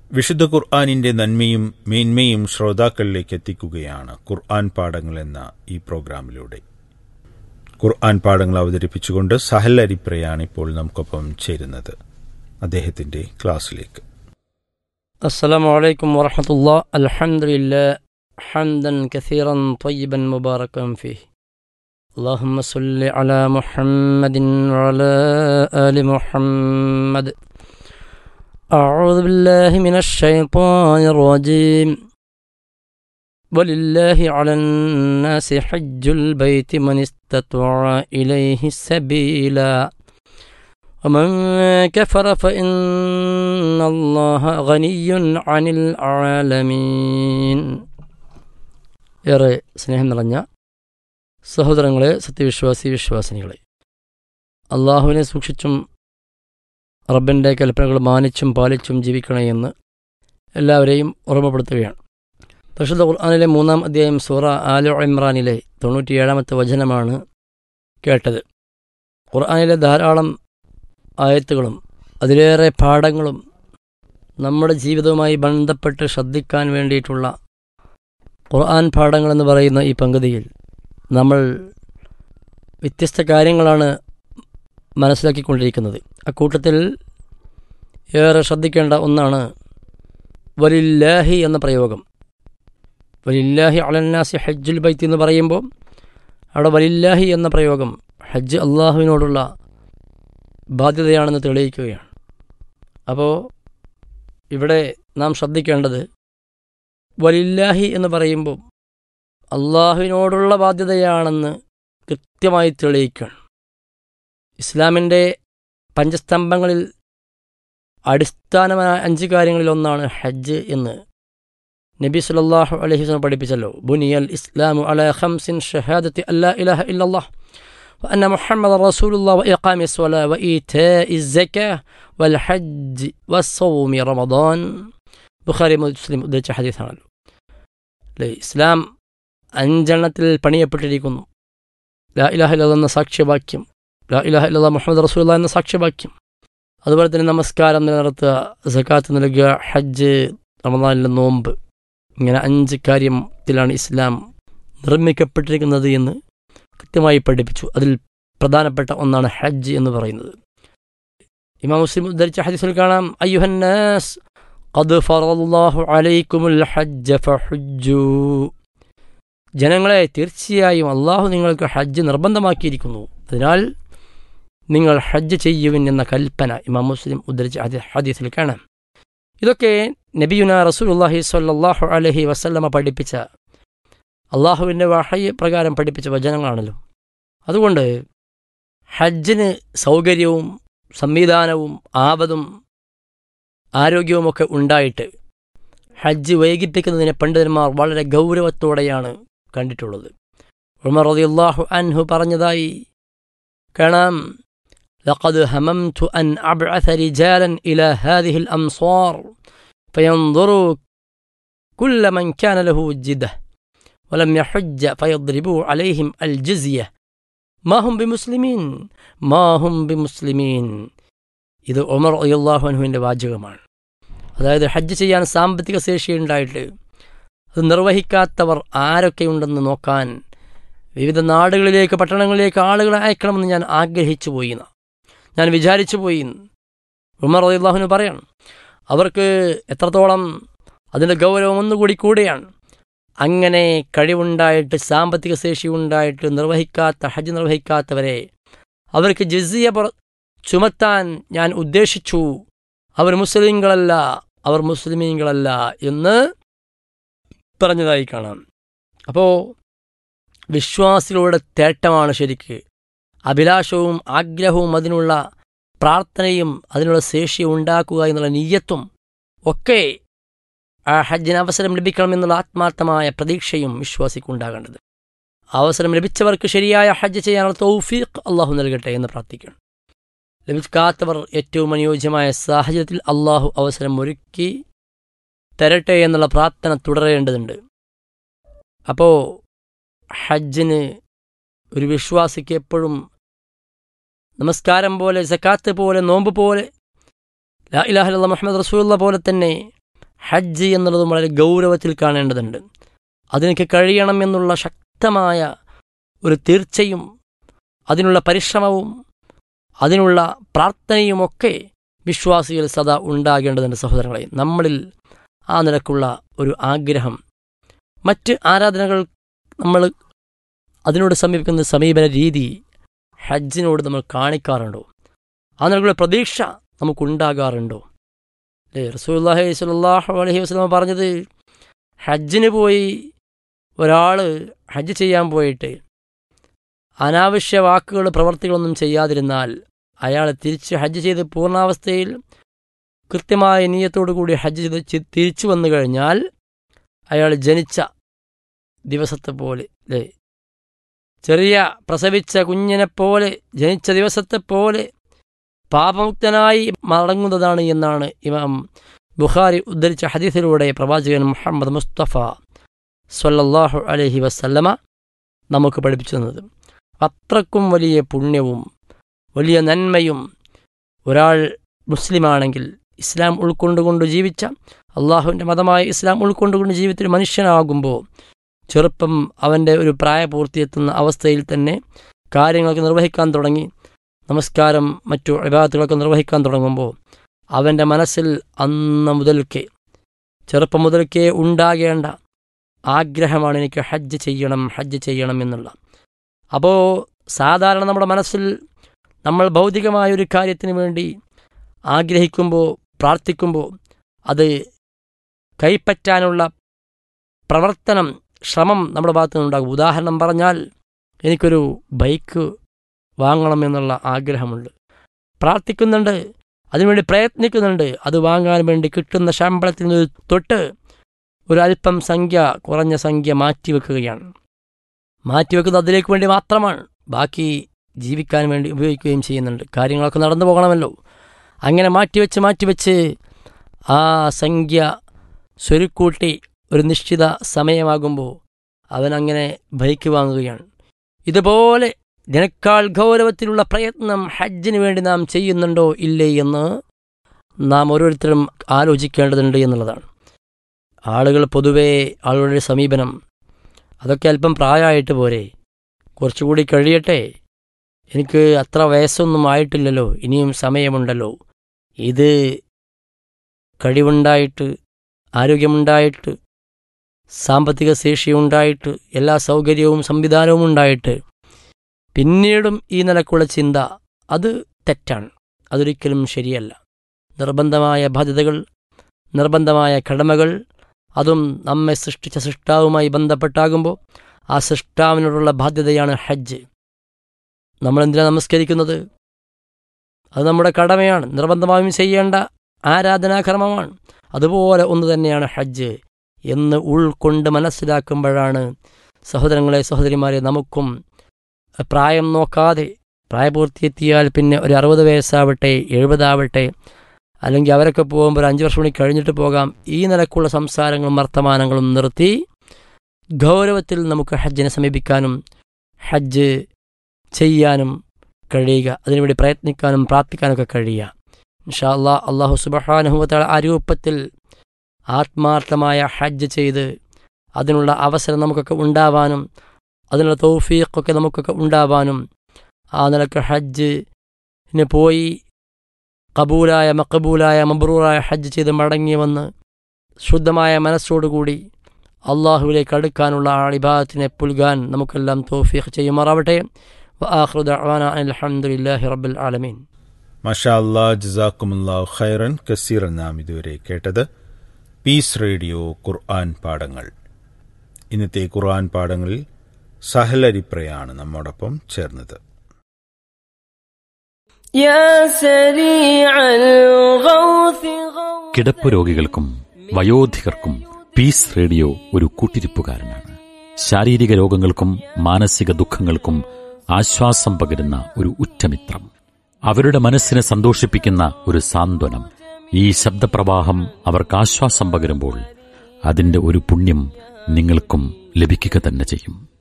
വിശുദ്ധ ഖുർആാനിന്റെ നന്മയും മേന്മയും ശ്രോതാക്കളിലേക്ക് എത്തിക്കുകയാണ് ഖുർആൻ പാഠങ്ങൾ എന്ന ഈ പ്രോഗ്രാമിലൂടെ ഖുർആൻ പാഠങ്ങൾ അവതരിപ്പിച്ചുകൊണ്ട് സഹൽ അരിപ്രയാണ് ഇപ്പോൾ നമുക്കൊപ്പം ചേരുന്നത് അദ്ദേഹത്തിന്റെ ക്ലാസ്സിലേക്ക് السلام عليكم ورحمة الله الحمد لله حمدا كثيرا طيبا مباركا فيه اللهم صل على محمد وعلى آل محمد أعوذ بالله من الشيطان الرجيم ولله على الناس حج البيت من استطاع إليه سبيلا ومن كفر فإن الله غني عن العالمين ഏറെ സ്നേഹം നിറഞ്ഞ സഹോദരങ്ങളെ സത്യവിശ്വാസി വിശ്വാസിനികളെ അള്ളാഹുവിനെ സൂക്ഷിച്ചും റബ്ബിൻ്റെ കൽപ്പനകൾ മാനിച്ചും പാലിച്ചും ജീവിക്കണേ എന്ന് എല്ലാവരെയും ഓർമ്മപ്പെടുത്തുകയാണ് പരിശുദ്ധ ഖുർആാനിലെ മൂന്നാം അധ്യായം സൂറ ആലു ഇമ്രാനിലെ തൊണ്ണൂറ്റിയേഴാമത്തെ വചനമാണ് കേട്ടത് ഖുർആാനിലെ ധാരാളം ആയത്തുകളും അതിലേറെ പാഠങ്ങളും നമ്മുടെ ജീവിതവുമായി ബന്ധപ്പെട്ട് ശ്രദ്ധിക്കാൻ വേണ്ടിയിട്ടുള്ള ഖുർആൻ പാഠങ്ങൾ എന്ന് പറയുന്ന ഈ പങ്കുതിയിൽ നമ്മൾ വ്യത്യസ്ത കാര്യങ്ങളാണ് മനസ്സിലാക്കിക്കൊണ്ടിരിക്കുന്നത് അക്കൂട്ടത്തിൽ ഏറെ ശ്രദ്ധിക്കേണ്ട ഒന്നാണ് വലില്ലാഹി എന്ന പ്രയോഗം വലില്ലാഹി അലന്നാസി ഹജ്ജുൽ ബൈത്ത് എന്ന് പറയുമ്പോൾ അവിടെ വലില്ലാഹി എന്ന പ്രയോഗം ഹജ്ജ് അള്ളാഹുവിനോടുള്ള ബാധ്യതയാണെന്ന് തെളിയിക്കുകയാണ് അപ്പോൾ ഇവിടെ നാം ശ്രദ്ധിക്കേണ്ടത് വലില്ലാഹി എന്ന് പറയുമ്പോൾ അള്ളാഹുവിനോടുള്ള ബാധ്യതയാണെന്ന് കൃത്യമായി തെളിയിക്കുകയാണ് ഇസ്ലാമിൻ്റെ പഞ്ചസ്തംഭങ്ങളിൽ അടിസ്ഥാനമായ അഞ്ച് കാര്യങ്ങളിൽ ഒന്നാണ് ഹജ്ജ് എന്ന് നബി സല്ലല്ലാഹു അലൈഹി വസല്ലം പഠിപ്പിച്ചല്ലോ ബുനിയൽ ഇസ്ലാമു അല ഖംസിൻ ഷഹാദത്തി അല്ലാ ഇലാഹ ഇല്ലല്ലാഹ് وأن محمد رسول الله وإقام الصلاة وإيتاء الزكاة والحج والصوم رمضان ബുഖാരി മുസ്ലിം ഉദ്ധരിച്ച ഹദീസാണല്ലോ അല്ലേ ഇസ്ലാം അഞ്ചെണ്ണത്തിൽ പണിയപ്പെട്ടിരിക്കുന്നു ലാ ഇലാഹ ഇല്ല എന്ന സാക്ഷ്യവാക്യം ലാ ഇലാഹ ഇല്ല മുഹമ്മദ് റസൂല്ല എന്ന സാക്ഷ്യവാക്യം അതുപോലെ തന്നെ നമസ്കാരം നിലനിർത്തുക സക്കാത്ത് നൽകുക ഹജ്ജ് റമദാനിലെ നോമ്പ് ഇങ്ങനെ അഞ്ച് കാര്യത്തിലാണ് ഇസ്ലാം നിർമ്മിക്കപ്പെട്ടിരിക്കുന്നത് എന്ന് കൃത്യമായി പഠിപ്പിച്ചു അതിൽ പ്രധാനപ്പെട്ട ഒന്നാണ് ഹജ്ജ് എന്ന് പറയുന്നത് ഇമാം മുസ്ലിം ഉദ്ധരിച്ച ഹദീസിൽ കാണാം അയ്യുഹന്നാസ് قد فرض الله عليكم الحج فحجوا ജനങ്ങളെ തീർച്ചയായും അള്ളാഹു നിങ്ങൾക്ക് ഹജ്ജ് നിർബന്ധമാക്കിയിരിക്കുന്നു അതിനാൽ നിങ്ങൾ ഹജ്ജ് ചെയ്യുവിൻ എന്ന കൽപ്പന ഇമാം മുസ്ലിം ഉദ്ധരിച്ച ഹദീസിൽ കാണാം ഇതൊക്കെ നബിയുന റസൂലുള്ളാഹി സ്വല്ലല്ലാഹു അലൈഹി വസല്ലമ പഠിപ്പിച്ച അള്ളാഹുവിൻ്റെ വഹയ പ്രകാരം പഠിപ്പിച്ച വചനങ്ങളാണല്ലോ അതുകൊണ്ട് ഹജ്ജിന് സൗകര്യവും സംവിധാനവും ആപതും ആരോഗ്യവുമൊക്കെ ഉണ്ടായിട്ട് ഹജ്ജ് വൈകിപ്പിക്കുന്നതിനെ പണ്ഡിതന്മാർ വളരെ ഗൗരവത്തോടെയാണ് കണ്ടിട്ടുള്ളത് ഉമർ റളിയല്ലാഹു അൻഹു പറഞ്ഞതായി കാണാം لقد هممت أن أبعث رجالا إلى هذه الأمصار فينظروا كل من كان له جدة ولم يحج فيضربوا عليهم الجزية ما هم بمسلمين ما هم بمسلمين ഇത് ഉമർ അയ്യല്ലാഹു അനുവിൻ്റെ വാചകമാണ് അതായത് ഹജ്ജ് ചെയ്യാൻ സാമ്പത്തിക ശേഷി ഉണ്ടായിട്ട് അത് നിർവഹിക്കാത്തവർ ആരൊക്കെയുണ്ടെന്ന് നോക്കാൻ വിവിധ നാടുകളിലേക്ക് പട്ടണങ്ങളിലേക്ക് ആളുകളെ അയക്കണമെന്ന് ഞാൻ ആഗ്രഹിച്ചു പോയി ഞാൻ വിചാരിച്ചു പോയി ഉമർ അയ്യല്ലാഹുവിന് പറയണം അവർക്ക് എത്രത്തോളം അതിൻ്റെ ഗൗരവം ഒന്നുകൂടി കൂടെയാണ് അങ്ങനെ കഴിവുണ്ടായിട്ട് സാമ്പത്തിക ശേഷി ഉണ്ടായിട്ട് നിർവഹിക്കാത്ത ഹജ്ജ് നിർവഹിക്കാത്തവരെ അവർക്ക് ജസിയ ചുമത്താൻ ഞാൻ ഉദ്ദേശിച്ചു അവർ മുസ്ലിങ്ങളല്ല അവർ മുസ്ലിമീങ്ങളല്ല എന്ന് പറഞ്ഞതായി കാണാം അപ്പോൾ വിശ്വാസികളുടെ തേട്ടമാണ് ശരിക്ക് അഭിലാഷവും ആഗ്രഹവും അതിനുള്ള പ്രാർത്ഥനയും അതിനുള്ള ശേഷി ഉണ്ടാക്കുക എന്നുള്ള നീയത്വം ഒക്കെ ആ ഹജ്ജിന് അവസരം ലഭിക്കണമെന്നുള്ള ആത്മാർത്ഥമായ പ്രതീക്ഷയും വിശ്വാസിക്കുണ്ടാകേണ്ടത് അവസരം ലഭിച്ചവർക്ക് ശരിയായ ഹജ്ജ് ചെയ്യാനുള്ള തൗഫീഖ് അള്ളാഹു നൽകട്ടെ എന്ന് പ്രാർത്ഥിക്കണം ലഭിക്കാത്തവർ ഏറ്റവും അനുയോജ്യമായ സാഹചര്യത്തിൽ അള്ളാഹു അവസരം ഒരുക്കി തരട്ടെ എന്നുള്ള പ്രാർത്ഥന തുടരേണ്ടതുണ്ട് അപ്പോൾ ഹജ്ജിന് ഒരു വിശ്വാസിക്ക് എപ്പോഴും നമസ്കാരം പോലെ സക്കാത്ത് പോലെ നോമ്പ് പോലെ ലാ ഇലാഹല്ല മുഹമ്മദ് റസൂള്ള പോലെ തന്നെ ഹജ്ജ് എന്നുള്ളതും വളരെ ഗൗരവത്തിൽ കാണേണ്ടതുണ്ട് അതിനൊക്കെ കഴിയണം എന്നുള്ള ശക്തമായ ഒരു തീർച്ചയും അതിനുള്ള പരിശ്രമവും അതിനുള്ള പ്രാർത്ഥനയുമൊക്കെ വിശ്വാസികൾ സദാ ഉണ്ടാകേണ്ടതുണ്ട് സഹോദരങ്ങളെ നമ്മളിൽ ആ നിലക്കുള്ള ഒരു ആഗ്രഹം മറ്റ് ആരാധനകൾ നമ്മൾ അതിനോട് സമീപിക്കുന്ന സമീപന രീതി ഹജ്ജിനോട് നമ്മൾ കാണിക്കാറുണ്ടോ ആ നിലക്കുള്ള പ്രതീക്ഷ നമുക്കുണ്ടാകാറുണ്ടോ അല്ലേ റസൂല്ലാഹി സ്വല്ലല്ലാഹു അലൈഹി വസല്ലം പറഞ്ഞത് ഹജ്ജിന് പോയി ഒരാൾ ഹജ്ജ് ചെയ്യാൻ പോയിട്ട് അനാവശ്യ വാക്കുകൾ പ്രവർത്തികളൊന്നും ചെയ്യാതിരുന്നാൽ അയാൾ തിരിച്ച് ഹജ്ജ് ചെയ്ത് പൂർണ്ണാവസ്ഥയിൽ കൃത്യമായ നീയത്തോടു കൂടി ഹജ്ജ് ചെയ്ത് ചി- തിരിച്ചു വന്നു കഴിഞ്ഞാൽ അയാൾ ജനിച്ച ദിവസത്തെ പോലെ അല്ലേ ചെറിയ പ്രസവിച്ച കുഞ്ഞിനെ പോലെ ജനിച്ച ദിവസത്തെ പോലെ പാപമുക്തനായി മടങ്ങുന്നതാണ് എന്നാണ് ഇമാം ബുഖാരി ഉദ്ധരിച്ച ഹദീസിലൂടെ പ്രവാചകൻ മുഹമ്മദ് മുസ്തഫ സ്വല്ലല്ലാഹു അലൈഹി വസല്ലമ നമുക്ക് പഠിപ്പിച്ചു തന്നത് അത്രക്കും വലിയ പുണ്യവും വലിയ നന്മയും ഒരാൾ മുസ്ലിമാണെങ്കിൽ ഇസ്ലാം ഉൾക്കൊണ്ടുകൊണ്ട് ജീവിച്ച അള്ളാഹുവിൻ്റെ മതമായ ഇസ്ലാം ഉൾക്കൊണ്ടുകൊണ്ട് ജീവിച്ച ഒരു മനുഷ്യനാകുമ്പോൾ ചെറുപ്പം അവൻ്റെ ഒരു പ്രായപൂർത്തിയെത്തുന്ന അവസ്ഥയിൽ തന്നെ കാര്യങ്ങളൊക്കെ നിർവഹിക്കാൻ തുടങ്ങി നമസ്കാരം മറ്റു അഭിഭാഗത്തുകളൊക്കെ നിർവഹിക്കാൻ തുടങ്ങുമ്പോൾ അവൻ്റെ മനസ്സിൽ അന്ന് മുതൽക്കേ ചെറുപ്പം മുതൽക്കേ ഉണ്ടാകേണ്ട ആഗ്രഹമാണ് എനിക്ക് ഹജ്ജ് ചെയ്യണം ഹജ്ജ് ചെയ്യണം എന്നുള്ള അപ്പോൾ സാധാരണ നമ്മുടെ മനസ്സിൽ നമ്മൾ ഭൗതികമായ ഒരു കാര്യത്തിന് വേണ്ടി ആഗ്രഹിക്കുമ്പോൾ പ്രാർത്ഥിക്കുമ്പോൾ അത് കൈപ്പറ്റാനുള്ള പ്രവർത്തനം ശ്രമം നമ്മുടെ ഭാഗത്തു നിന്നുണ്ടാകും ഉദാഹരണം പറഞ്ഞാൽ എനിക്കൊരു ബൈക്ക് വാങ്ങണമെന്നുള്ള ആഗ്രഹമുണ്ട് പ്രാർത്ഥിക്കുന്നുണ്ട് അതിനുവേണ്ടി പ്രയത്നിക്കുന്നുണ്ട് അത് വാങ്ങാൻ വേണ്ടി കിട്ടുന്ന ശമ്പളത്തിൽ നിന്ന് തൊട്ട് ഒരല്പം സംഖ്യ കുറഞ്ഞ സംഖ്യ മാറ്റിവെക്കുകയാണ് മാറ്റിവെക്കുന്നത് അതിലേക്ക് വേണ്ടി മാത്രമാണ് ബാക്കി ജീവിക്കാൻ വേണ്ടി ഉപയോഗിക്കുകയും ചെയ്യുന്നുണ്ട് കാര്യങ്ങളൊക്കെ നടന്നു പോകണമല്ലോ അങ്ങനെ മാറ്റിവെച്ച് മാറ്റിവെച്ച് ആ സംഖ്യ സ്വരുക്കൂട്ടി ഒരു നിശ്ചിത സമയമാകുമ്പോൾ അവനങ്ങനെ ബൈക്ക് വാങ്ങുകയാണ് ഇതുപോലെ ഇതിനേക്കാൾ ഗൗരവത്തിലുള്ള പ്രയത്നം ഹജ്ജിന് വേണ്ടി നാം ചെയ്യുന്നുണ്ടോ ഇല്ലേ എന്ന് നാം ഓരോരുത്തരും ആലോചിക്കേണ്ടതുണ്ട് എന്നുള്ളതാണ് ആളുകൾ പൊതുവേ ആളുകളുടെ സമീപനം അതൊക്കെ അല്പം പ്രായമായിട്ട് പോരെ കുറച്ചുകൂടി കഴിയട്ടെ എനിക്ക് അത്ര വയസ്സൊന്നും ആയിട്ടില്ലല്ലോ ഇനിയും സമയമുണ്ടല്ലോ ഇത് കഴിവുണ്ടായിട്ട് ആരോഗ്യമുണ്ടായിട്ട് സാമ്പത്തിക ശേഷിയുണ്ടായിട്ട് എല്ലാ സൗകര്യവും സംവിധാനവും ഉണ്ടായിട്ട് പിന്നീടും ഈ നിലക്കുള്ള ചിന്ത അത് തെറ്റാണ് അതൊരിക്കലും ശരിയല്ല നിർബന്ധമായ ബാധ്യതകൾ നിർബന്ധമായ കടമകൾ അതും നമ്മെ സൃഷ്ടിച്ച സൃഷ്ടാവുമായി ബന്ധപ്പെട്ടാകുമ്പോൾ ആ സൃഷ്ടാവിനോടുള്ള ബാധ്യതയാണ് ഹജ്ജ് നമ്മൾ എന്തിനാണ് നമസ്കരിക്കുന്നത് അത് നമ്മുടെ കടമയാണ് നിർബന്ധമായും ചെയ്യേണ്ട ആരാധനാക്രമമാണ് അതുപോലെ ഒന്ന് തന്നെയാണ് ഹജ്ജ് എന്ന് ഉൾക്കൊണ്ട് മനസ്സിലാക്കുമ്പോഴാണ് സഹോദരങ്ങളെ സഹോദരിമാരെ നമുക്കും പ്രായം നോക്കാതെ പ്രായപൂർത്തിയെത്തിയാൽ പിന്നെ ഒരു അറുപത് വയസ്സാവട്ടെ എഴുപതാവട്ടെ അല്ലെങ്കിൽ അവരൊക്കെ പോകുമ്പോൾ ഒരു അഞ്ച് വർഷം കൂടി കഴിഞ്ഞിട്ട് പോകാം ഈ നിലക്കുള്ള സംസാരങ്ങളും വർത്തമാനങ്ങളും നിർത്തി ഗൗരവത്തിൽ നമുക്ക് ഹജ്ജിനെ സമീപിക്കാനും ഹജ്ജ് ചെയ്യാനും കഴിയുക അതിനുവേണ്ടി പ്രയത്നിക്കാനും പ്രാർത്ഥിക്കാനൊക്കെ കഴിയുക ഇൻഷാ അല്ലാ അള്ളാഹു സുബഹാനുഭവത്താൽ ആ രൂപത്തിൽ ആത്മാർത്ഥമായ ഹജ്ജ് ചെയ്ത് അതിനുള്ള അവസരം നമുക്കൊക്കെ ഉണ്ടാവാനും അതിനുള്ള തൗഫീഖൊക്കെ നമുക്കൊക്കെ ഉണ്ടാവാനും ആ നിലക്ക് ഹജ്ജിന് പോയി കബൂലായ മക്കബൂലായ മബ്രൂറായ ഹജ്ജ് ചെയ്ത് മടങ്ങി വന്ന് ശുദ്ധമായ മനസ്സോടുകൂടി അള്ളാഹുവിലേക്ക് അടുക്കാനുള്ള ആ ഇബാദത്തിനെ പുൽകാൻ നമുക്കെല്ലാം തോഫീഖ് ചെയ്യുമാറാവട്ടെ وآخر دعوانا أن الحمد لله رب العالمين മഷാ അല്ലാ ജസാക്കുമുല്ലാ ഖൈറൻ കസീർ നാം ഇതുവരെ കേട്ടത് പീസ് റേഡിയോ ഖുർആൻ പാഠങ്ങൾ ഇന്നത്തെ ഖുർആൻ പാഠങ്ങളിൽ സഹൽ അരിപ്രയാണ് നമ്മോടൊപ്പം ചേർന്നത് يا سريع الغوث غوث കിടപ്പ് രോഗികൾക്കും വയോധികർക്കും പീസ് റേഡിയോ ഒരു കൂട്ടിരിപ്പുകാരനാണ് ശാരീരിക രോഗങ്ങൾക്കും മാനസിക ദുഃഖങ്ങൾക്കും ആശ്വാസം പകരുന്ന ഒരു ഉറ്റമിത്രം അവരുടെ മനസ്സിനെ സന്തോഷിപ്പിക്കുന്ന ഒരു സാന്ത്വനം ഈ ശബ്ദപ്രവാഹം അവർക്ക് ആശ്വാസം പകരുമ്പോൾ അതിന്റെ ഒരു പുണ്യം നിങ്ങൾക്കും ലഭിക്കുക തന്നെ ചെയ്യും